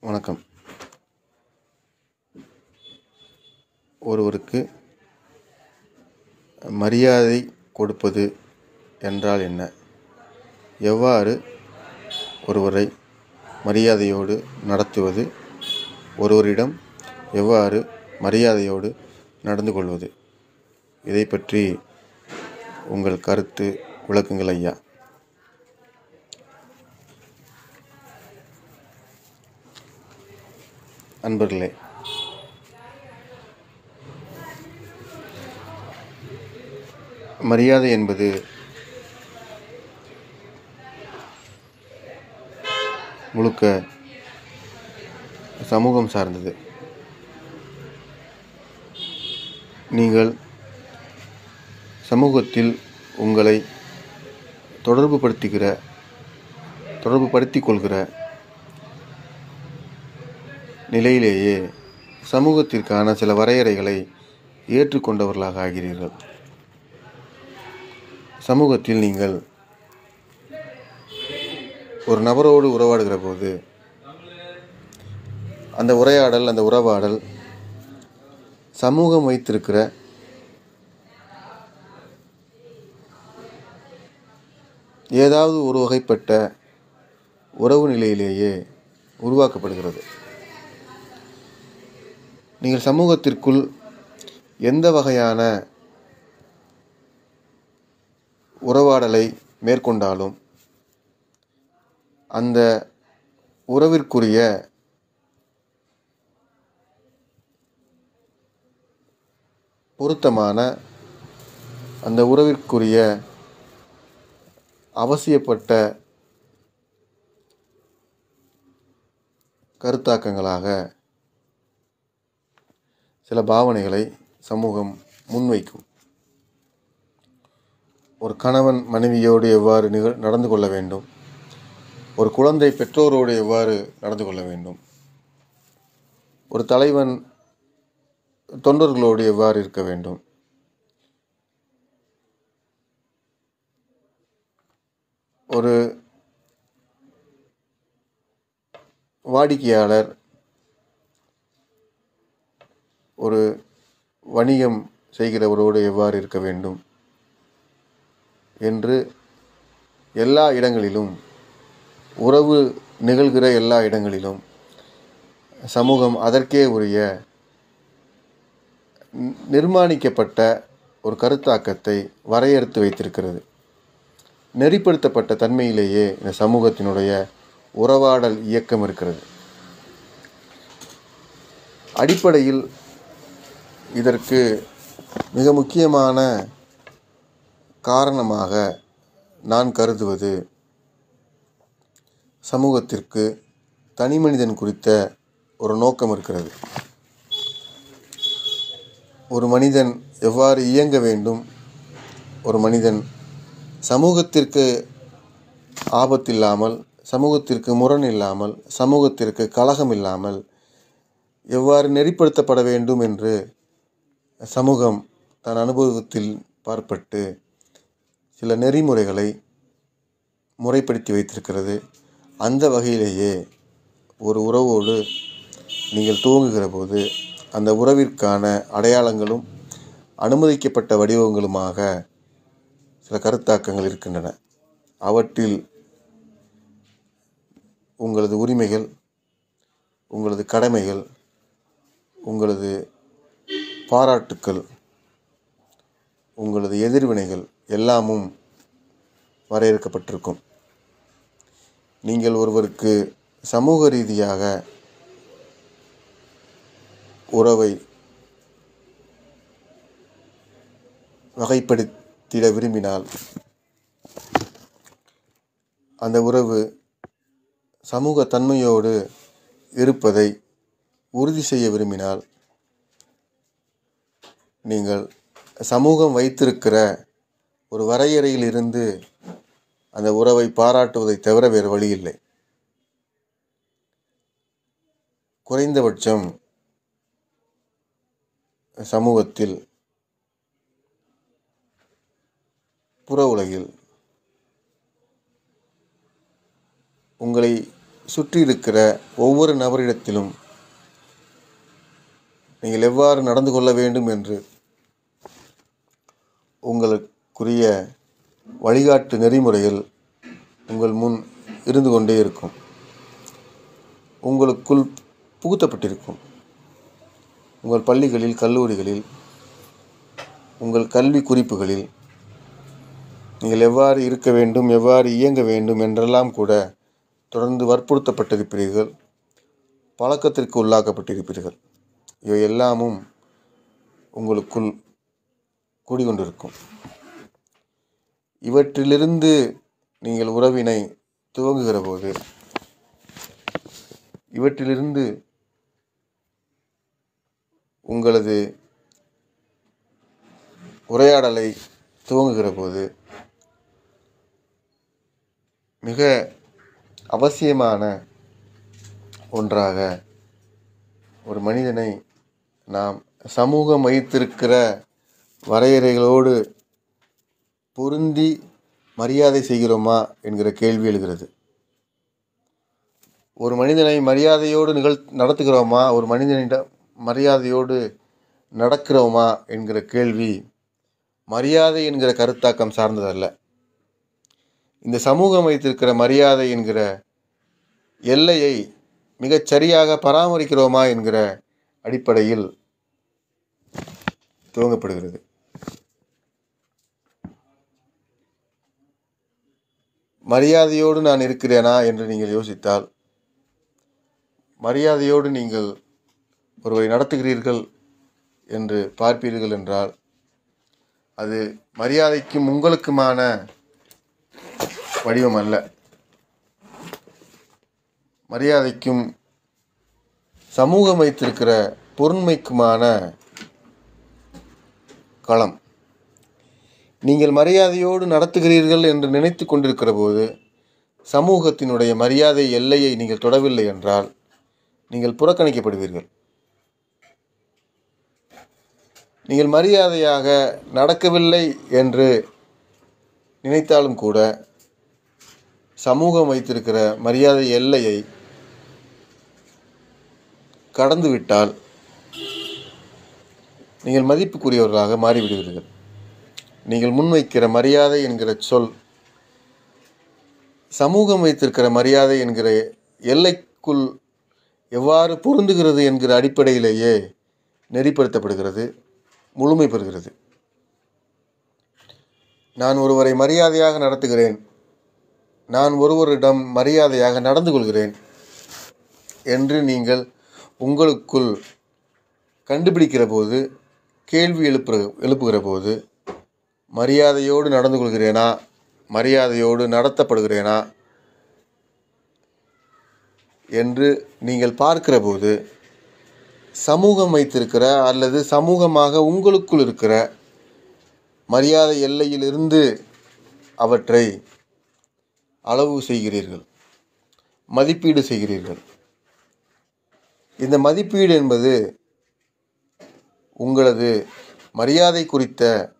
வணக்கம் ஒருவருக்கு மரியாதை கொடுப்பது என்றால் என்ன எவ்வாறு ஒருவரை மரியாதையோடு நடத்துவது ஒருவரிடம் எவ்வாறு மரியாதையோடு நடந்து கொள்வது இதை பற்றி உங்கள் கருத்து விளக்குங்கள் ஐயா அன்பர்களே மரியாதை என்பது முழுக்க சமூகம் சார்ந்தது நீங்கள் சமூகத்தில் உங்களை தொடர்பு படுத்திக்கிற தொடர்பு படுத்திக் கொள்கிற நிலையிலேயே சமூகத்திற்கான சில வரையறைகளை ஏற்றுக்கொண்டவர்களாக ஆகிறீர்கள் சமூகத்தில் நீங்கள் ஒரு நபரோடு உறவாடுகிற போது அந்த உரையாடல் அந்த உறவாடல் சமூகம் வைத்திருக்கிற ஏதாவது ஒரு வகைப்பட்ட உறவு நிலையிலேயே உருவாக்கப்படுகிறது நீங்கள் சமூகத்திற்குள் எந்த வகையான உறவாடலை மேற்கொண்டாலும் அந்த உறவிற்குரிய பொருத்தமான அந்த உறவிற்குரிய அவசியப்பட்ட கருத்தாக்கங்களாக சில பாவனைகளை சமூகம் முன்வைக்கும் ஒரு கணவன் மனைவியோடு எவ்வாறு நிக நடந்து கொள்ள வேண்டும் ஒரு குழந்தை பெற்றோரோடு எவ்வாறு நடந்து கொள்ள வேண்டும் ஒரு தலைவன் தொண்டர்களோடு எவ்வாறு இருக்க வேண்டும் ஒரு வாடிக்கையாளர் ஒரு வணிகம் செய்கிறவரோடு எவ்வாறு இருக்க வேண்டும் என்று எல்லா இடங்களிலும் உறவு நிகழ்கிற எல்லா இடங்களிலும் சமூகம் அதற்கே உரிய நி- நிர்மாணிக்கப்பட்ட ஒரு கருத்தாக்கத்தை வரையறுத்து வைத்திருக்கிறது நெறிப்படுத்தப்பட்ட தன்மையிலேயே இந்த சமூகத்தினுடைய உறவாடல் இயக்கம் இருக்கிறது அடிப்படையில் இதற்கு மிக முக்கியமான காரணமாக நான் கருதுவது சமூகத்திற்கு தனி மனிதன் குறித்த ஒரு நோக்கம் இருக்கிறது ஒரு மனிதன் எவ்வாறு இயங்க வேண்டும் ஒரு மனிதன் சமூகத்திற்கு ஆபத்தில்லாமல் சமூகத்திற்கு முரண் இல்லாமல் சமூகத்திற்கு கலகம் இல்லாமல் எவ்வாறு நெறிப்படுத்தப்பட வேண்டும் என்று சமூகம் தன் அனுபவத்தில் பார்ப்பட்டு சில நெறிமுறைகளை முறைப்படுத்தி வைத்திருக்கிறது அந்த வகையிலேயே ஒரு உறவோடு நீங்கள் துவங்குகிற போது அந்த உறவிற்கான அடையாளங்களும் அனுமதிக்கப்பட்ட வடிவங்களுமாக சில கருத்தாக்கங்கள் இருக்கின்றன அவற்றில் உங்களது உரிமைகள் உங்களது கடமைகள் உங்களது பாராட்டுக்கள் உங்களது எதிர்வினைகள் எல்லாமும் வரையறுக்கப்பட்டிருக்கும் நீங்கள் ஒருவருக்கு சமூக ரீதியாக உறவை வகைப்படுத்திட விரும்பினால் அந்த உறவு சமூக தன்மையோடு இருப்பதை உறுதி செய்ய விரும்பினால் நீங்கள் சமூகம் வைத்திருக்கிற ஒரு வரையறையில் இருந்து அந்த உறவை பாராட்டுவதை தவிர வேறு வழி இல்லை குறைந்தபட்சம் சமூகத்தில் புற உலகில் உங்களை சுற்றி இருக்கிற ஒவ்வொரு நபரிடத்திலும் நீங்கள் எவ்வாறு நடந்து கொள்ள வேண்டும் என்று உங்களுக்குரிய வழிகாட்டு நெறிமுறைகள் உங்கள் முன் இருந்து கொண்டே இருக்கும் உங்களுக்குள் புகுத்தப்பட்டிருக்கும் உங்கள் பள்ளிகளில் கல்லூரிகளில் உங்கள் கல்வி குறிப்புகளில் நீங்கள் எவ்வாறு இருக்க வேண்டும் எவ்வாறு இயங்க வேண்டும் என்றெல்லாம் கூட தொடர்ந்து வற்புறுத்தப்பட்டிருப்பீர்கள் பழக்கத்திற்கு உள்ளாக்கப்பட்டிருப்பீர்கள் இவை எல்லாமும் உங்களுக்குள் கூடிக்கொண்டிருக்கும் இவற்றிலிருந்து நீங்கள் உறவினை துவங்குகிற போது இவற்றிலிருந்து உங்களது உரையாடலை துவங்குகிற போது மிக அவசியமான ஒன்றாக ஒரு மனிதனை நாம் சமூகம் வைத்திருக்கிற வரையறைகளோடு பொருந்தி மரியாதை செய்கிறோமா என்கிற கேள்வி எழுகிறது ஒரு மனிதனை மரியாதையோடு நிகழ் நடத்துகிறோமா ஒரு மனிதனிடம் மரியாதையோடு நடக்கிறோமா என்கிற கேள்வி மரியாதை என்கிற கருத்தாக்கம் சார்ந்ததல்ல இந்த சமூகம் வைத்திருக்கிற மரியாதை என்கிற எல்லையை மிகச் சரியாக பராமரிக்கிறோமா என்கிற அடிப்படையில் துவங்கப்படுகிறது மரியாதையோடு நான் இருக்கிறேனா என்று நீங்கள் யோசித்தால் மரியாதையோடு நீங்கள் ஒருவரை நடத்துகிறீர்கள் என்று பார்ப்பீர்கள் என்றால் அது மரியாதைக்கும் உங்களுக்குமான வடிவம் அல்ல மரியாதைக்கும் சமூகம் வைத்திருக்கிற பொருண்மைக்குமான களம் நீங்கள் மரியாதையோடு நடத்துகிறீர்கள் என்று நினைத்து கொண்டிருக்கிற போது சமூகத்தினுடைய மரியாதை எல்லையை நீங்கள் தொடவில்லை என்றால் நீங்கள் புறக்கணிக்கப்படுவீர்கள் நீங்கள் மரியாதையாக நடக்கவில்லை என்று நினைத்தாலும் கூட சமூகம் வைத்திருக்கிற மரியாதை எல்லையை கடந்துவிட்டால் நீங்கள் மதிப்புக்குரியவர்களாக மாறிவிடுவீர்கள் நீங்கள் முன்வைக்கிற மரியாதை என்கிற சொல் சமூகம் வைத்திருக்கிற மரியாதை என்கிற எல்லைக்குள் எவ்வாறு பொருந்துகிறது என்கிற அடிப்படையிலேயே நெறிப்படுத்தப்படுகிறது முழுமை பெறுகிறது நான் ஒருவரை மரியாதையாக நடத்துகிறேன் நான் ஒருவரிடம் மரியாதையாக நடந்து கொள்கிறேன் என்று நீங்கள் உங்களுக்குள் கண்டுபிடிக்கிற போது கேள்வி எழுப்புற எழுப்புகிற போது மரியாதையோடு நடந்து கொள்கிறேனா மரியாதையோடு நடத்தப்படுகிறேனா என்று நீங்கள் பார்க்கிற போது சமூகம் வைத்திருக்கிற அல்லது சமூகமாக உங்களுக்குள் இருக்கிற மரியாதை எல்லையிலிருந்து அவற்றை அளவு செய்கிறீர்கள் மதிப்பீடு செய்கிறீர்கள் இந்த மதிப்பீடு என்பது உங்களது மரியாதை குறித்த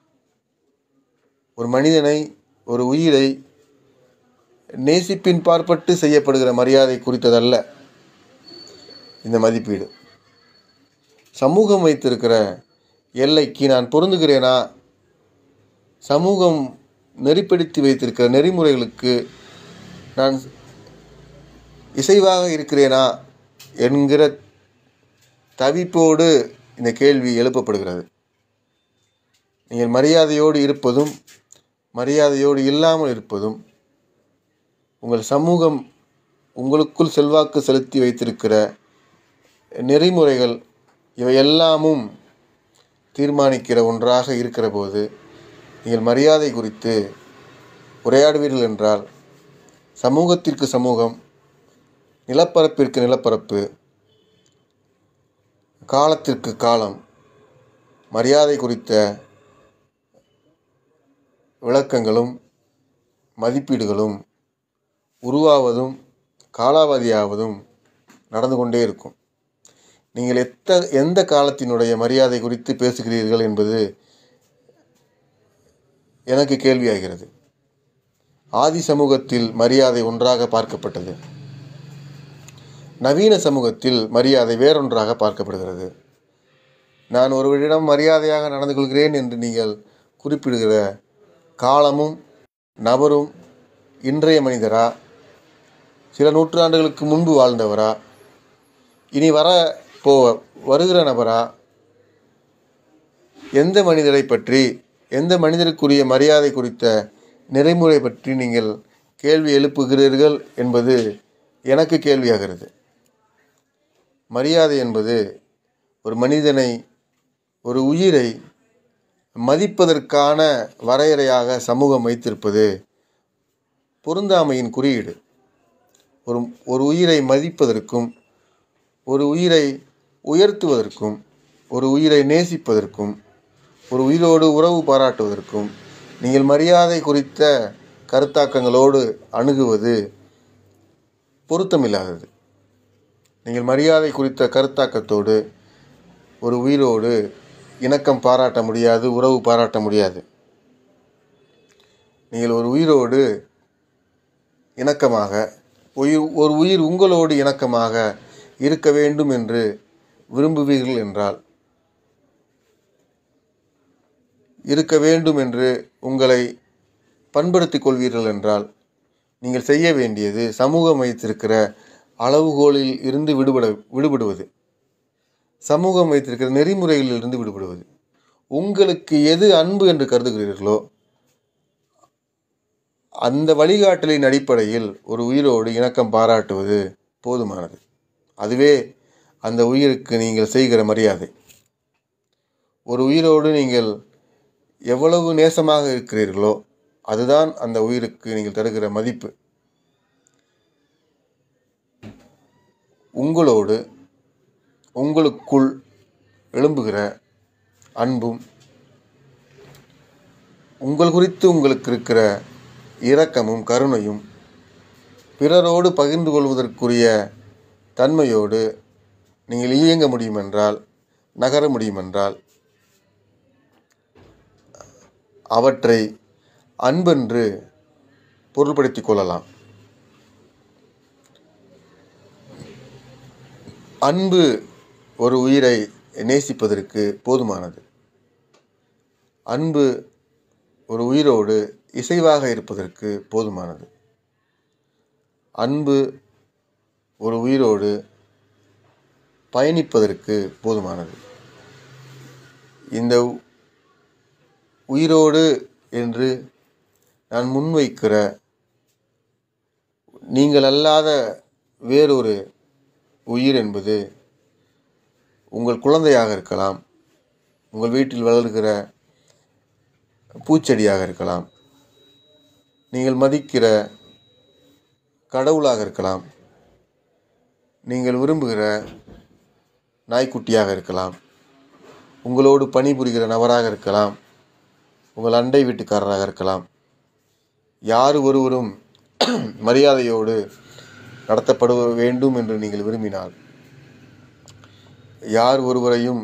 ஒரு மனிதனை ஒரு உயிரை நேசிப்பின் பார்ப்பட்டு செய்யப்படுகிற மரியாதை குறித்ததல்ல இந்த மதிப்பீடு சமூகம் வைத்திருக்கிற எல்லைக்கு நான் பொருந்துகிறேனா சமூகம் நெறிப்படுத்தி வைத்திருக்கிற நெறிமுறைகளுக்கு நான் இசைவாக இருக்கிறேனா என்கிற தவிப்போடு இந்த கேள்வி எழுப்பப்படுகிறது நீங்கள் மரியாதையோடு இருப்பதும் மரியாதையோடு இல்லாமல் இருப்பதும் உங்கள் சமூகம் உங்களுக்குள் செல்வாக்கு செலுத்தி வைத்திருக்கிற நெறிமுறைகள் இவை எல்லாமும் தீர்மானிக்கிற ஒன்றாக இருக்கிற போது நீங்கள் மரியாதை குறித்து உரையாடுவீர்கள் என்றால் சமூகத்திற்கு சமூகம் நிலப்பரப்பிற்கு நிலப்பரப்பு காலத்திற்கு காலம் மரியாதை குறித்த விளக்கங்களும் மதிப்பீடுகளும் உருவாவதும் காலாவதியாவதும் நடந்து கொண்டே இருக்கும் நீங்கள் எத்த எந்த காலத்தினுடைய மரியாதை குறித்து பேசுகிறீர்கள் என்பது எனக்கு கேள்வியாகிறது ஆதி சமூகத்தில் மரியாதை ஒன்றாக பார்க்கப்பட்டது நவீன சமூகத்தில் மரியாதை வேறொன்றாக பார்க்கப்படுகிறது நான் ஒருவரிடம் மரியாதையாக நடந்து கொள்கிறேன் என்று நீங்கள் குறிப்பிடுகிற காலமும் நபரும் இன்றைய மனிதரா சில நூற்றாண்டுகளுக்கு முன்பு வாழ்ந்தவரா இனி வர போ வருகிற நபரா எந்த மனிதரை பற்றி எந்த மனிதருக்குரிய மரியாதை குறித்த நெறிமுறை பற்றி நீங்கள் கேள்வி எழுப்புகிறீர்கள் என்பது எனக்கு கேள்வியாகிறது மரியாதை என்பது ஒரு மனிதனை ஒரு உயிரை மதிப்பதற்கான வரையறையாக சமூகம் வைத்திருப்பது பொருந்தாமையின் குறியீடு ஒரு ஒரு உயிரை மதிப்பதற்கும் ஒரு உயிரை உயர்த்துவதற்கும் ஒரு உயிரை நேசிப்பதற்கும் ஒரு உயிரோடு உறவு பாராட்டுவதற்கும் நீங்கள் மரியாதை குறித்த கருத்தாக்கங்களோடு அணுகுவது பொருத்தமில்லாதது நீங்கள் மரியாதை குறித்த கருத்தாக்கத்தோடு ஒரு உயிரோடு இணக்கம் பாராட்ட முடியாது உறவு பாராட்ட முடியாது நீங்கள் ஒரு உயிரோடு இணக்கமாக உயிர் ஒரு உயிர் உங்களோடு இணக்கமாக இருக்க வேண்டும் என்று விரும்புவீர்கள் என்றால் இருக்க வேண்டும் என்று உங்களை பண்படுத்திக் கொள்வீர்கள் என்றால் நீங்கள் செய்ய வேண்டியது சமூகம் வைத்திருக்கிற அளவுகோலில் இருந்து விடுபட விடுபடுவது சமூகம் வைத்திருக்கிற நெறிமுறைகளில் இருந்து விடுபடுவது உங்களுக்கு எது அன்பு என்று கருதுகிறீர்களோ அந்த வழிகாட்டலின் அடிப்படையில் ஒரு உயிரோடு இணக்கம் பாராட்டுவது போதுமானது அதுவே அந்த உயிருக்கு நீங்கள் செய்கிற மரியாதை ஒரு உயிரோடு நீங்கள் எவ்வளவு நேசமாக இருக்கிறீர்களோ அதுதான் அந்த உயிருக்கு நீங்கள் தருகிற மதிப்பு உங்களோடு உங்களுக்குள் எழும்புகிற அன்பும் உங்கள் குறித்து உங்களுக்கு இருக்கிற இரக்கமும் கருணையும் பிறரோடு பகிர்ந்து கொள்வதற்குரிய தன்மையோடு நீங்கள் இயங்க முடியுமென்றால் நகர முடியுமென்றால் அவற்றை அன்பென்று பொருள்படுத்திக் கொள்ளலாம் அன்பு ஒரு உயிரை நேசிப்பதற்கு போதுமானது அன்பு ஒரு உயிரோடு இசைவாக இருப்பதற்கு போதுமானது அன்பு ஒரு உயிரோடு பயணிப்பதற்கு போதுமானது இந்த உயிரோடு என்று நான் முன்வைக்கிற நீங்கள் அல்லாத வேறொரு உயிர் என்பது உங்கள் குழந்தையாக இருக்கலாம் உங்கள் வீட்டில் வளர்கிற பூச்செடியாக இருக்கலாம் நீங்கள் மதிக்கிற கடவுளாக இருக்கலாம் நீங்கள் விரும்புகிற நாய்க்குட்டியாக இருக்கலாம் உங்களோடு பணிபுரிகிற நபராக இருக்கலாம் உங்கள் அண்டை வீட்டுக்காரராக இருக்கலாம் யார் ஒருவரும் மரியாதையோடு நடத்தப்பட வேண்டும் என்று நீங்கள் விரும்பினால் யார் ஒருவரையும்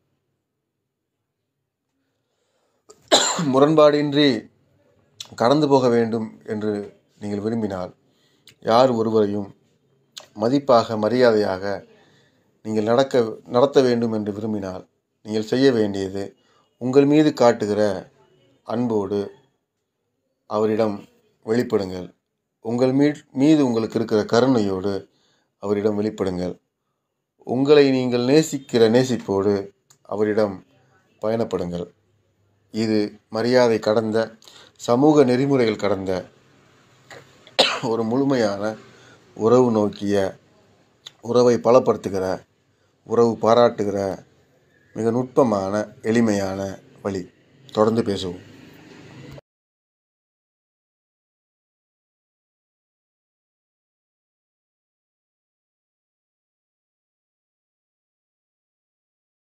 முரண்பாடின்றி கடந்து போக வேண்டும் என்று நீங்கள் விரும்பினால் யார் ஒருவரையும் மதிப்பாக மரியாதையாக நீங்கள் நடக்க நடத்த வேண்டும் என்று விரும்பினால் நீங்கள் செய்ய வேண்டியது உங்கள் மீது காட்டுகிற அன்போடு அவரிடம் வெளிப்படுங்கள் உங்கள் மீ மீது உங்களுக்கு இருக்கிற கருணையோடு அவரிடம் வெளிப்படுங்கள் உங்களை நீங்கள் நேசிக்கிற நேசிப்போடு அவரிடம் பயணப்படுங்கள் இது மரியாதை கடந்த சமூக நெறிமுறைகள் கடந்த ஒரு முழுமையான உறவு நோக்கிய உறவை பலப்படுத்துகிற உறவு பாராட்டுகிற மிக நுட்பமான எளிமையான வழி தொடர்ந்து பேசுவோம்